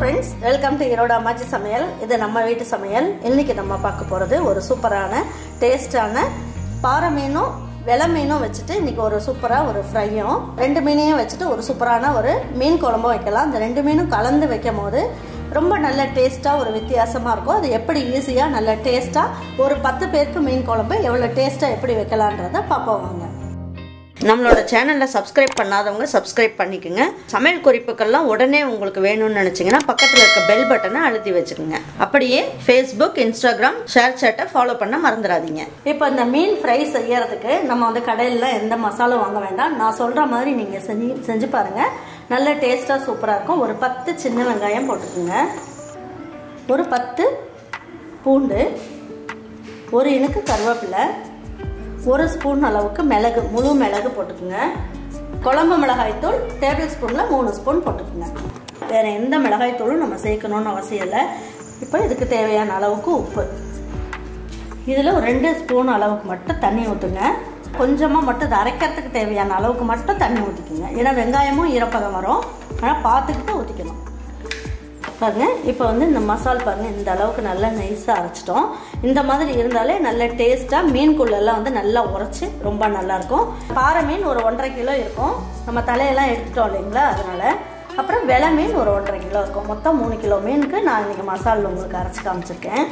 friends welcome to Erode அம்மாச்சி சமையல் இது நம்ம வீட்டு சமையல் இன்னைக்கு நம்ம பார்க்க போகிறது ஒரு சூப்பரான டேஸ்டான பாறை மீனும் வெலை மீனும் வச்சுட்டு இன்னைக்கு ஒரு சூப்பராக ஒரு ஃப்ரையும் ரெண்டு மீனையும் வச்சுட்டு ஒரு சூப்பரான ஒரு மீன் குழம்பும் வைக்கலாம் இந்த ரெண்டு மீனும் கலந்து வைக்கும் போது ரொம்ப நல்ல டேஸ்ட்டாக ஒரு வித்தியாசமாக இருக்கும் அது எப்படி ஈஸியாக நல்ல டேஸ்ட்டாக ஒரு பத்து பேருக்கு மீன் குழம்பு எவ்வளோ டேஸ்ட்டாக எப்படி வைக்கலான்றதை பார்ப்போம் வாங்க நம்மளோட சேனலில் சப்ஸ்கிரைப் பண்ணாதவங்க சப்ஸ்கிரைப் பண்ணிக்கோங்க சமையல் குறிப்புக்கள்லாம் உடனே உங்களுக்கு வேணும்னு நினச்சிங்கன்னா பக்கத்தில் இருக்க பெல் பட்டனை அழுத்தி வச்சுக்கோங்க அப்படியே ஃபேஸ்புக் இன்ஸ்டாகிராம் ஷேர் சேட்டை ஃபாலோ பண்ண மறந்துடாதீங்க இப்போ இந்த மீன் ஃப்ரை செய்யறதுக்கு நம்ம வந்து கடையில் எந்த மசாலும் வாங்க வேண்டாம் நான் சொல்கிற மாதிரி நீங்கள் செஞ்சு செஞ்சு பாருங்கள் நல்ல டேஸ்ட்டாக சூப்பராக இருக்கும் ஒரு பத்து சின்ன வெங்காயம் போட்டுக்கோங்க ஒரு பத்து பூண்டு ஒரு இனுக்கு கருவேப்பிலை ஒரு ஸ்பூன் அளவுக்கு மிளகு முழு மிளகு போட்டுக்குங்க குழம்பு மிளகாய்த்தூள் டேபிள் ஸ்பூனில் மூணு ஸ்பூன் போட்டுக்குங்க வேறு எந்த மிளகாய்த்தூளும் நம்ம சேர்க்கணும்னு அவசியம் இல்லை இப்போ இதுக்கு தேவையான அளவுக்கு உப்பு இதில் ஒரு ரெண்டு ஸ்பூன் அளவுக்கு மட்டும் தண்ணி ஊற்றுங்க கொஞ்சமாக மட்டும் இது அரைக்கிறதுக்கு தேவையான அளவுக்கு மட்டும் தண்ணி ஊற்றிக்குங்க ஏன்னா வெங்காயமும் ஈரப்பதம் வரும் ஆனால் பார்த்துக்கிட்டு ஊற்றிக்கணும் பாருங்க இப்போ வந்து இந்த மசால் பாருங்க இந்த அளவுக்கு நல்லா நைஸாக அரைச்சிட்டோம் இந்த மாதிரி இருந்தாலே நல்ல டேஸ்ட்டாக மீன்குள்ளெல்லாம் வந்து நல்லா உரைச்சி ரொம்ப நல்லாயிருக்கும் பாறை மீன் ஒரு ஒன்றரை கிலோ இருக்கும் நம்ம தலையெல்லாம் எடுத்துட்டோம் இல்லைங்களா அதனால அப்புறம் வெலை மீன் ஒரு ஒன்றரை கிலோ இருக்கும் மொத்தம் மூணு கிலோ மீனுக்கு நான் இன்றைக்கி மசால் உங்களுக்கு அரைச்சி காமிச்சிருக்கேன்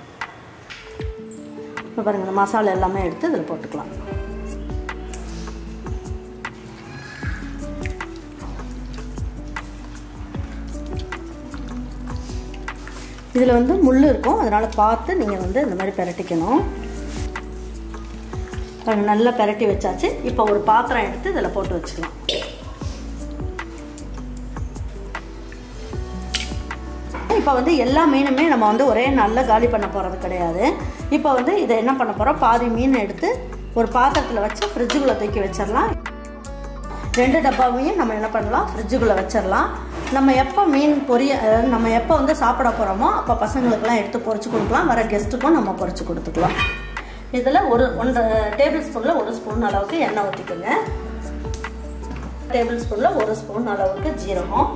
இப்போ பாருங்கள் இந்த மசாலா எல்லாமே எடுத்து இதில் போட்டுக்கலாம் இதில் வந்து முள் இருக்கும் அதனால் பார்த்து நீங்கள் வந்து இந்த மாதிரி பெரட்டிக்கணும் நல்லா பெரட்டி வச்சாச்சு இப்போ ஒரு பாத்திரம் எடுத்து இதில் போட்டு வச்சுக்கலாம் இப்போ வந்து எல்லா மீனுமே நம்ம வந்து ஒரே நாளில் காலி பண்ண போகிறது கிடையாது இப்போ வந்து இதை என்ன பண்ண போகிறோம் பாதி மீன் எடுத்து ஒரு பாத்திரத்தில் வச்சு ஃப்ரிட்ஜுக்குள்ளே தூக்கி வச்சிடலாம் ரெண்டு டப்பாவையும் நம்ம என்ன பண்ணலாம் ஃப்ரிட்ஜுக்குள்ளே வச்சிடலாம் நம்ம எப்போ மீன் பொரிய நம்ம எப்போ வந்து சாப்பிட போகிறோமோ அப்போ பசங்களுக்கெல்லாம் எடுத்து பொறிச்சு கொடுக்கலாம் வர கெஸ்ட்டுக்கும் நம்ம பொறிச்சு கொடுத்துக்கலாம் இதில் ஒரு ஒன்றரை டேபிள் ஸ்பூனில் ஒரு ஸ்பூன் அளவுக்கு எண்ணெய் ஊற்றிக்கோங்க டேபிள் ஸ்பூனில் ஒரு ஸ்பூன் அளவுக்கு ஜீரகம்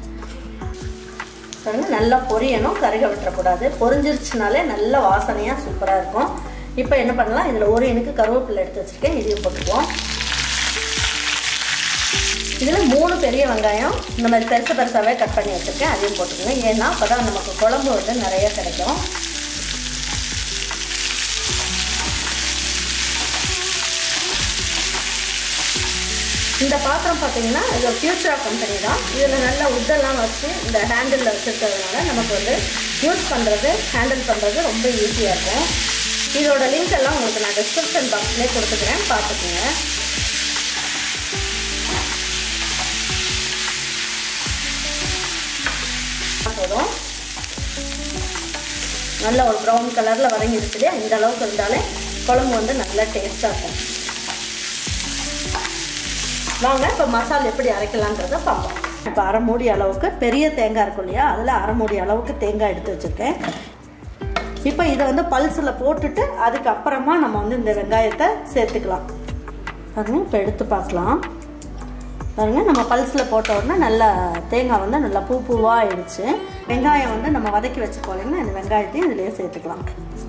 நல்லா பொரியணும் கருக விட்டுறக்கூடாது பொரிஞ்சிருச்சுனாலே நல்ல வாசனையாக சூப்பராக இருக்கும் இப்போ என்ன பண்ணலாம் இதில் ஒரு எனக்கு கருவேப்பிலை எடுத்து வச்சுருக்கேன் இதையும் போட்டுக்குவோம் இதில் மூணு பெரிய வெங்காயம் இந்த மாதிரி பெருசு பெருசாகவே கட் பண்ணி வச்சுருக்கேன் அதையும் போட்டுக்கோங்க ஏன்னா அப்போ தான் நமக்கு குழம்பு வந்து நிறைய கிடைக்கும் இந்த பாத்திரம் பார்த்தீங்கன்னா இது ஃபியூச்சரா கம்பெனி தான் இதில் நல்ல உட்டெல்லாம் வச்சு இந்த ஹேண்டிலில் வச்சுருக்கிறதுனால நமக்கு வந்து யூஸ் பண்ணுறது ஹேண்டில் பண்ணுறது ரொம்ப ஈஸியாக இருக்கும் இதோட லிங்க் எல்லாம் உங்களுக்கு நான் டிஸ்கிரிப்ஷன் பாக்ஸ்லேயே கொடுத்துக்கிறேன் பார்த்துக்குங்க போதும் நல்ல ஒரு ப்ரௌன் கலரில் வதங்கிடுச்சு இல்லையா இந்த அளவுக்கு இருந்தாலே குழம்பு வந்து நல்லா டேஸ்ட்டாக இருக்கும் வாங்க இப்போ மசாலா எப்படி அரைக்கலான்றதை பார்ப்போம் இப்போ அரை மூடி அளவுக்கு பெரிய தேங்காய் இருக்கும் இல்லையா அதில் அரை மூடி அளவுக்கு தேங்காய் எடுத்து வச்சுருக்கேன் இப்போ இதை வந்து பல்ஸில் போட்டுட்டு அதுக்கப்புறமா நம்ம வந்து இந்த வெங்காயத்தை சேர்த்துக்கலாம் பாருங்க இப்போ எடுத்து பார்க்கலாம் பாருங்க நம்ம பல்ஸில் போட்ட உடனே நல்லா தேங்காய் வந்து நல்லா பூ பூவாக ஆயிடுச்சு வெங்காயம் வந்து நம்ம வதக்கி வச்சுக்கோ இல்லைங்கன்னா இந்த வெங்காயத்தையும் இதிலேயே சேர்த்துக்கலாம்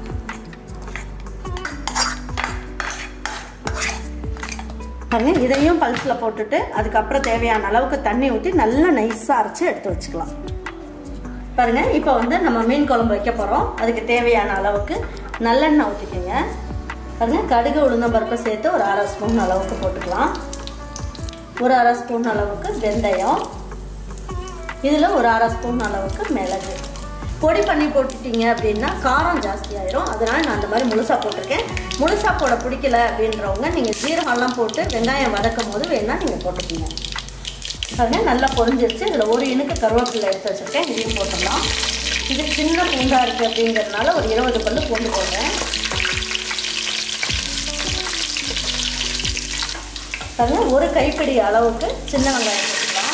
பாருங்க இதையும் பல்ஸில் போட்டுட்டு அதுக்கப்புறம் தேவையான அளவுக்கு தண்ணி ஊற்றி நல்லா நைஸாக அரைச்சி எடுத்து வச்சுக்கலாம் பாருங்க இப்போ வந்து நம்ம மீன் குழம்பு வைக்க போகிறோம் அதுக்கு தேவையான அளவுக்கு நல்லெண்ணெய் ஊற்றிக்கோங்க பாருங்க கடுகு உளுந்தம் பருப்பை சேர்த்து ஒரு அரை ஸ்பூன் அளவுக்கு போட்டுக்கலாம் ஒரு அரை ஸ்பூன் அளவுக்கு வெந்தயம் இதில் ஒரு அரை ஸ்பூன் அளவுக்கு மிளகு பொடி பண்ணி போட்டுட்டீங்க அப்படின்னா காரம் ஜாஸ்தி ஆயிரும் அதனால நான் அந்த மாதிரி முழுசாக போட்டிருக்கேன் முழுசாக போட பிடிக்கல அப்படின்றவங்க நீங்கள் ஜீரகம்லாம் போட்டு வெங்காயம் வதக்கும் போது வேணால் நீங்கள் போட்டுக்கீங்க பாருங்க நல்லா பொரிஞ்சிருச்சு இதில் ஒரு இனுக்கு கருவேப்பிலை எடுத்து வச்சுருக்கேன் இதையும் போட்டுடலாம் இது சின்ன பூண்டாக இருக்குது அப்படிங்கிறதுனால ஒரு இருபது பல்லு பூண்டு போடுறேன் பாருங்க ஒரு கைப்பிடி அளவுக்கு சின்ன வெங்காயம் போட்டுக்கலாம்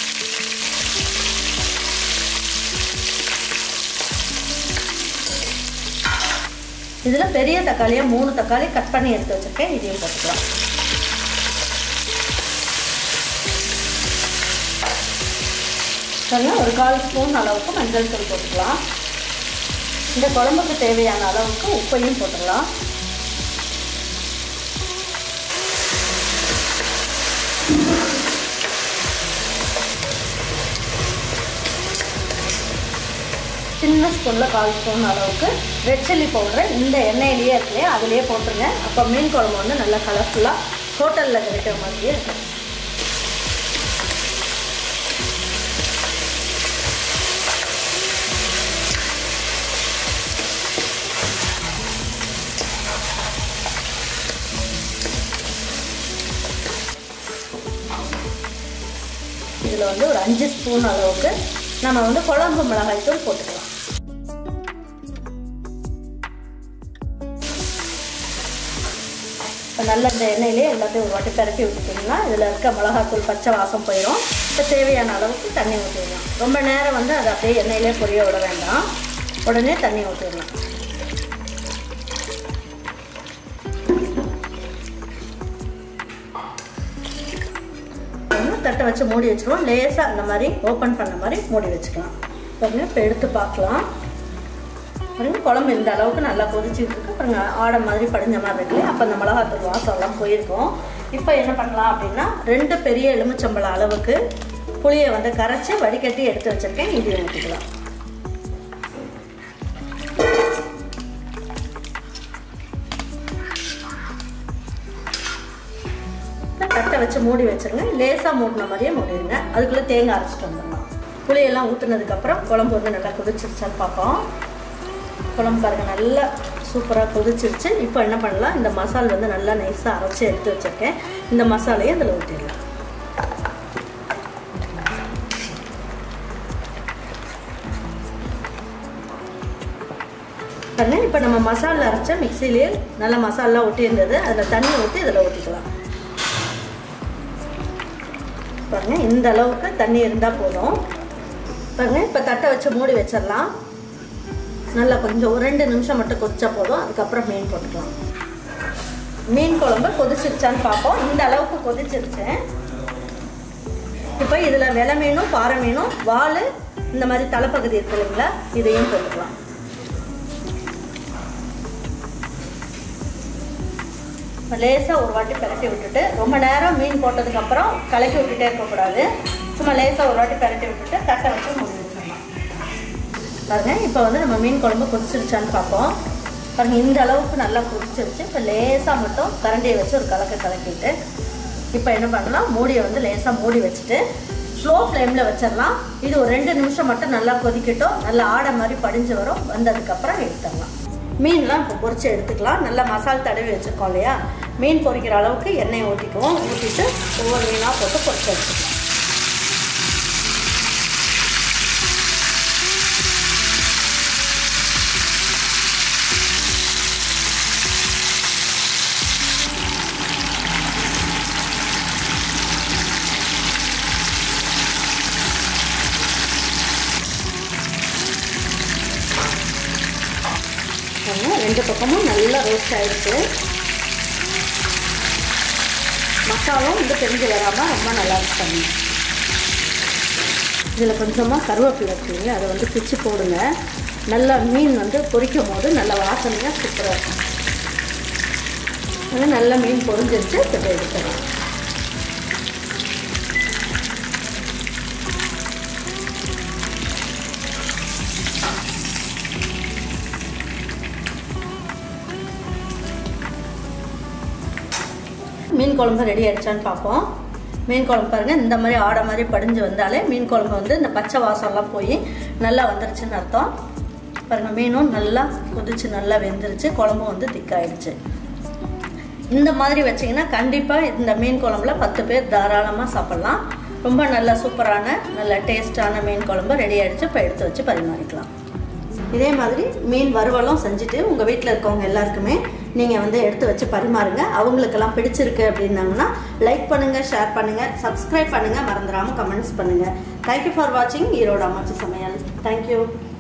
இதில் பெரிய தக்காளியாக மூணு தக்காளி கட் பண்ணி எடுத்து வச்சுருக்கேன் இதையும் போட்டுக்கலாம் பாருங்க ஒரு கால் ஸ்பூன் அளவுக்கு மஞ்சள் தூள் போட்டுக்கலாம் இந்த குழம்புக்கு தேவையான அளவுக்கு உப்பையும் போட்டுடலாம் சின்ன ஸ்பூனில் கால் ஸ்பூன் அளவுக்கு ரெட் சில்லி பவுடரை இந்த எண்ணெயிலேயே இருக்குல்லையே அதிலே போட்டுருங்க அப்போ மீன் குழம்பு வந்து நல்லா கலர்ஃபுல்லாக ஹோட்டலில் கிடைக்கிற மாதிரியே இருக்கும் இதில் வந்து ஒரு அஞ்சு ஸ்பூன் அளவுக்கு நம்ம வந்து குழம்பு மிளகாய் தூள் போட்டுக்கலாம் இப்போ நல்ல இந்த எண்ணெயிலே எல்லாத்தையும் ஒரு வாட்டி பரப்பி விட்டுட்டிங்கன்னா இதில் இருக்க மிளகாத்தூள் பச்சை வாசம் போயிடும் இப்போ தேவையான அளவுக்கு தண்ணி ஊற்றிடலாம் ரொம்ப நேரம் வந்து அதை அப்படியே எண்ணெயிலே பொரிய விட வேண்டாம் உடனே தண்ணி ஊற்றிடலாம் தட்டை வச்சு மூடி வச்சுருவோம் லேசாக அந்த மாதிரி ஓப்பன் பண்ண மாதிரி மூடி வச்சுக்கலாம் பாருங்க இப்போ எடுத்து பார்க்கலாம் பாருங்க குழம்பு இந்த அளவுக்கு நல்லா கொதிச்சுட்டு இருக்கு பாருங்க ஆடை மாதிரி படிஞ்ச மாதிரி இருக்கு அப்போ அந்த மிளகாத்தூள் வாசம் எல்லாம் போயிருக்கும் இப்போ என்ன பண்ணலாம் அப்படின்னா ரெண்டு பெரிய எலுமிச்சம்பழம் அளவுக்கு புளியை வந்து கரைச்சி வடிகட்டி எடுத்து வச்சிருக்கேன் இது ஊற்றிக்கலாம் தட்டை வச்சு மூடி வச்சிருங்க லேசாக மூடின மாதிரியே மூடிடுங்க அதுக்குள்ளே தேங்காய் அரைச்சிட்டு வந்துடலாம் புளியெல்லாம் ஊற்றுனதுக்கப்புறம் குழம்பு வந்து நல்லா கொதிச்சிருச்சான்னு பார்ப்போம் குழம்பு பாருங்க நல்லா சூப்பராக கொதிச்சிருச்சு இப்போ என்ன பண்ணலாம் இந்த மசால் வந்து நல்லா நைஸாக அரைச்சி எடுத்து வச்சுருக்கேன் இந்த மசாலையை அதில் ஊற்றிடலாம் பாருங்க இப்போ நம்ம மசாலா அரைச்ச மிக்சிலேயே நல்லா மசாலா ஒட்டி இருந்தது அதில் தண்ணி ஊற்றி இதில் ஊற்றிக்கலாம் பாருங்க இந்த அளவுக்கு தண்ணி இருந்தால் போதும் பாருங்க இப்போ தட்டை வச்சு மூடி வச்சிடலாம் நல்லா கொஞ்சம் ஒரு ரெண்டு நிமிஷம் மட்டும் கொதிச்சா போதும் அதுக்கப்புறம் மீன் போட்டுக்கலாம் மீன் குழம்பு கொதிச்சிருச்சான்னு பார்ப்போம் இந்த அளவுக்கு கொதிச்சிருச்சு இப்போ இதில் வெலை மீனும் பாறை மீனும் வால் இந்த மாதிரி தலைப்பகுதி இருக்கு இல்லைங்களா இதையும் போட்டுக்கலாம் லேசாக ஒரு வாட்டி பரட்டி விட்டுட்டு ரொம்ப நேரம் மீன் போட்டதுக்கப்புறம் கலக்கி விட்டுட்டே இருக்கக்கூடாது சும்மா லேசாக ஒரு வாட்டி பரட்டி விட்டுட்டு தட்டை வச்சு மூடி வச்சிடலாம் பாருங்க இப்போ வந்து நம்ம மீன் குழம்பு கொதிச்சிருச்சான்னு பார்ப்போம் பாருங்க இந்த அளவுக்கு நல்லா கொதிச்சிருச்சு இப்போ லேசாக மட்டும் கரண்டியை வச்சு ஒரு கலக்க கலக்கிட்டு இப்போ என்ன பண்ணலாம் மூடியை வந்து லேசாக மூடி வச்சுட்டு ஸ்லோ ஃப்ளேமில் வச்சிடலாம் இது ஒரு ரெண்டு நிமிஷம் மட்டும் நல்லா கொதிக்கட்டும் நல்லா ஆடை மாதிரி படிஞ்சு வரும் வந்ததுக்கப்புறம் எடுத்துடலாம் மீன்லாம் இப்போ பொரிச்சு எடுத்துக்கலாம் நல்லா மசால் தடவி வச்சுருக்கோம் இல்லையா மீன் பொரிக்கிற அளவுக்கு எண்ணெய் ஊற்றிக்குவோம் ஊற்றிட்டு ஒவ்வொரு மீனாக போட்டு பொரிச்சு எடுத்துக்கலாம் ரெண்டு பக்கமும் நல்லா ரோஸ்ட் ஆகிடுச்சு மசாலும் வந்து தெரிஞ்சு வராமல் ரொம்ப நல்லா பண்ணி இதில் கொஞ்சமாக கருவேப்பிலை இருக்குங்க அதை வந்து பிச்சு போடுங்க நல்லா மீன் வந்து பொரிக்கும் போது நல்ல வாசனையாக சூப்பராக இருக்கும் அது நல்ல மீன் பொரிஞ்சிருச்சு இப்போ எடுத்துக்கலாம் மீன் குழம்பு ரெடி ஆயிடுச்சான்னு பார்ப்போம் மீன் குழம்பு பாருங்கள் இந்த மாதிரி ஆடை மாதிரி படிஞ்சு வந்தாலே மீன் குழம்பு வந்து இந்த பச்சை வாசம்லாம் போய் நல்லா வந்துருச்சுன்னு அர்த்தம் பாருங்கள் மீனும் நல்லா கொதிச்சு நல்லா வெந்துருச்சு குழம்பும் வந்து திக்காயிடுச்சு இந்த மாதிரி வச்சிங்கன்னா கண்டிப்பாக இந்த மீன் குழம்புல பத்து பேர் தாராளமாக சாப்பிட்லாம் ரொம்ப நல்ல சூப்பரான நல்ல டேஸ்டான மீன் குழம்பு ரெடி ஆகிடுச்சு இப்போ எடுத்து வச்சு பரிமாறிக்கலாம் இதே மாதிரி மீன் வறுவலும் செஞ்சுட்டு உங்கள் வீட்டில் இருக்கவங்க எல்லாருக்குமே நீங்கள் வந்து எடுத்து வச்சு பரிமாறுங்க அவங்களுக்கெல்லாம் பிடிச்சிருக்கு அப்படின்னாங்கன்னா லைக் பண்ணுங்கள் ஷேர் பண்ணுங்கள் சப்ஸ்கிரைப் பண்ணுங்கள் மறந்துடாமல் கமெண்ட்ஸ் பண்ணுங்கள் தேங்க்யூ ஃபார் வாட்சிங் ஈரோடு அம்மாச்சி சமையல் தேங்க்யூ